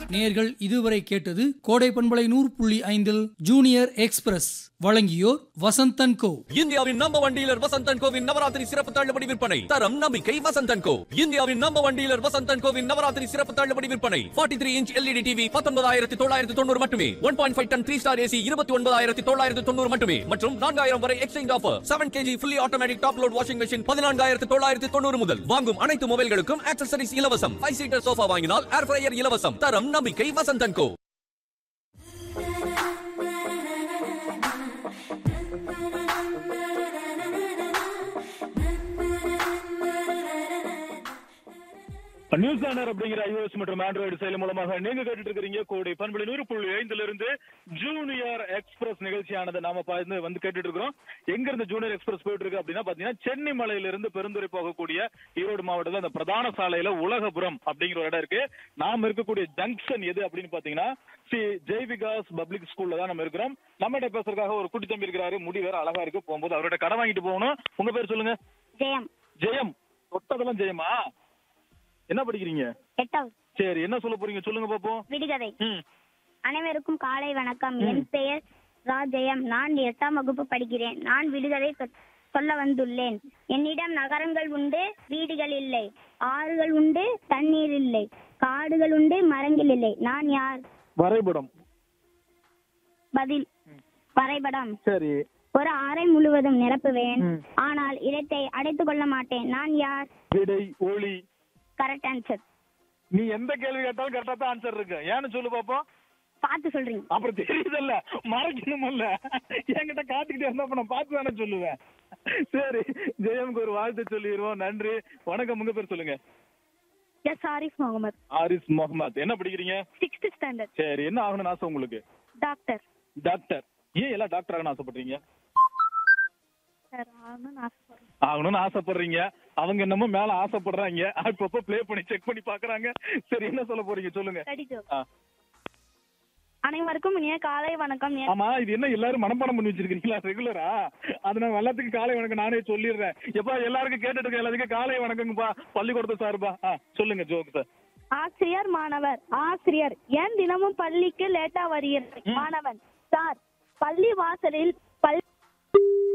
நேர்கள் இதுவரை கேட்டது கோடை பண்பலை நூறு புள்ளி ஐந்தில் ஜூனியர் எக்ஸ்பிரஸ் வழங்கியோர் வசந்தன் கோ இந்தியாவின் நம்ப ஒன் டீலர் வசந்தன் கோவின் நவராத்திரி சிறப்பு தள்ளுபடி விற்பனை தரம் நம்பிக்கை வசந்தன் கோ இந்தியாவின் நம்ப ஒன் டீலர் வசந்தன் கோவின் நவராத்திரி சிறப்பு தள்ளுபடி விற்பனை 43 த்ரீ இன்ச் எல்இடி டிவி பத்தொன்பதாயிரத்தி தொள்ளாயிரத்தி தொண்ணூறு மட்டுமே one point five ton three star AC இருபத்தி ஒன்பதாயிரத்தி தொள்ளாயிரத்தி தொண்ணூறு மட்டுமே மற்றும் நான்காயிரம் வரை exchange offer seven KG fully automatic top load washing machine பதினான்காயிரத்தி தொள்ளாயிரத்தி தொண்ணூறு முதல் வாங்கும் அனைத்து மொபைல்களுக்கும் ஆக்சசரிஸ் இலவசம் ஃபைவ் சீட்டர் சோஃபா வாங்கினால் ஏர் ஃப்ரையர் இலவசம் தரம் நம்பிக்கை வசந்தன் கோ நியூஸ் ஆனர் அப்படிங்கிற ஐஓஎஸ் மற்றும் ஆண்ட்ராய்டு செயலி மூலமாக நீங்க கேட்டுட்டு இருக்கிறீங்க கோடை பண்புல நூறு புள்ளி ஐந்துல இருந்து ஜூனியர் எக்ஸ்பிரஸ் நிகழ்ச்சியானது நாம பார்த்து வந்து கேட்டுட்டு இருக்கிறோம் எங்க இருந்து ஜூனியர் எக்ஸ்பிரஸ் போயிட்டு இருக்கு அப்படின்னா பாத்தீங்கன்னா சென்னை மலையில இருந்து பெருந்துறை போகக்கூடிய ஈரோடு மாவட்டத்துல அந்த பிரதான சாலையில உலகபுரம் அப்படிங்கிற ஒரு இடம் இருக்கு நாம இருக்கக்கூடிய ஜங்ஷன் எது அப்படின்னு பாத்தீங்கன்னா ஸ்ரீ ஜெய் விகாஸ் பப்ளிக் ஸ்கூல்ல தான் நம்ம இருக்கிறோம் நம்மகிட்ட பேசுறதுக்காக ஒரு குட்டி தம்பி இருக்கிறாரு முடி வேற அழகா இருக்கு போகும்போது அவரோட கடை வாங்கிட்டு போகணும் உங்க பேர் சொல்லுங்க ஜெயம் ஜெயம் தொட்டதெல்லாம் ஜெயமா என்ன படிக்கிறீங்க எட்டாவது சரி என்ன சொல்ல போறீங்க சொல்லுங்க பாப்போம் விடுகதை ம் அனைவருக்கும் காலை வணக்கம் என் பெயர் ரா ஜெயம் நான் எட்டாம் வகுப்பு படிக்கிறேன் நான் விடுகதை சொ- சொல்ல வந்துள்ளேன் என்னிடம் நகரங்கள் உண்டு வீடுகள் இல்லை ஆறுகள் உண்டு தண்ணீர் இல்லை காடுகள் உண்டு மரங்கள் இல்லை நான் யார் வரைபடம் பதில் வரைபடம் சரி ஒரு அறை முழுவதும் நிரப்புவேன் ம். ஆனால் இடத்தை அடைத்துக் கொள்ள மாட்டேன் நான் யார் விடை ஒளி கரெக்ட் ஆன்சர் நீ எந்த கேள்வி கேட்டாலும் கரெக்டா தான் ஆன்சர் இருக்கு ஏன்னு சொல்லு பாப்போம் பார்த்து சொல்றீங்க அப்புறம் தெரியுதல்ல மறைக்கணுமல்ல என்கிட்ட காத்துக்கிட்டே இருந்தா அப்ப நான் பார்த்து தானே சொல்லுவேன் சரி ஜெயம்க்கு ஒரு வாழ்த்து சொல்லிடுவோம் நன்றி வணக்கம் உங்க பேர் சொல்லுங்க எஸ் ஆரிஃப் முகமது ஆரிஸ் முகமது என்ன படிக்கிறீங்க சிக்ஸ்த் ஸ்டாண்டர்ட் சரி என்ன ஆகணும்னு ஆசை உங்களுக்கு டாக்டர் டாக்டர் ஏன் எல்லாம் டாக்டர் ஆகணும்னு ஆசைப்படுறீங்க சார் ஆகணும்னு ஆசைப்படுறேன் ஆகணும்னு ஆசைப்படுறீங்க அவங்க என்னமோ மேல ஆசைப்படுறாங்க அப்பப்போ ப்ளே பண்ணி செக் பண்ணி பாக்குறாங்க சரி என்ன சொல்ல போறீங்க சொல்லுங்க கடிதம் ஆ. அனைவருக்கும் இனிய காலை வணக்கம் என் ஆமா இது என்ன எல்லாரும் மனப்பாடம் பண்ணி வச்சிருக்கீங்களா ரெகுலரா அது நான் எல்லாத்துக்கும் காலை வணக்கம் நானே சொல்லிடுறேன் எப்பா எல்லாருக்கும் கேட்டுட்டு இருக்க எல்லாத்துக்கும் காலை வணக்கங்கப்பா பள்ளிக்கூடத்து சார்பா ஆ சொல்லுங்க ஜோக் சார் ஆசிரியர் மாணவர் ஆசிரியர் ஏன் தினமும் பள்ளிக்கு லேட்டா வருகிறேன் மாணவன் சார் பள்ளி வாசலில்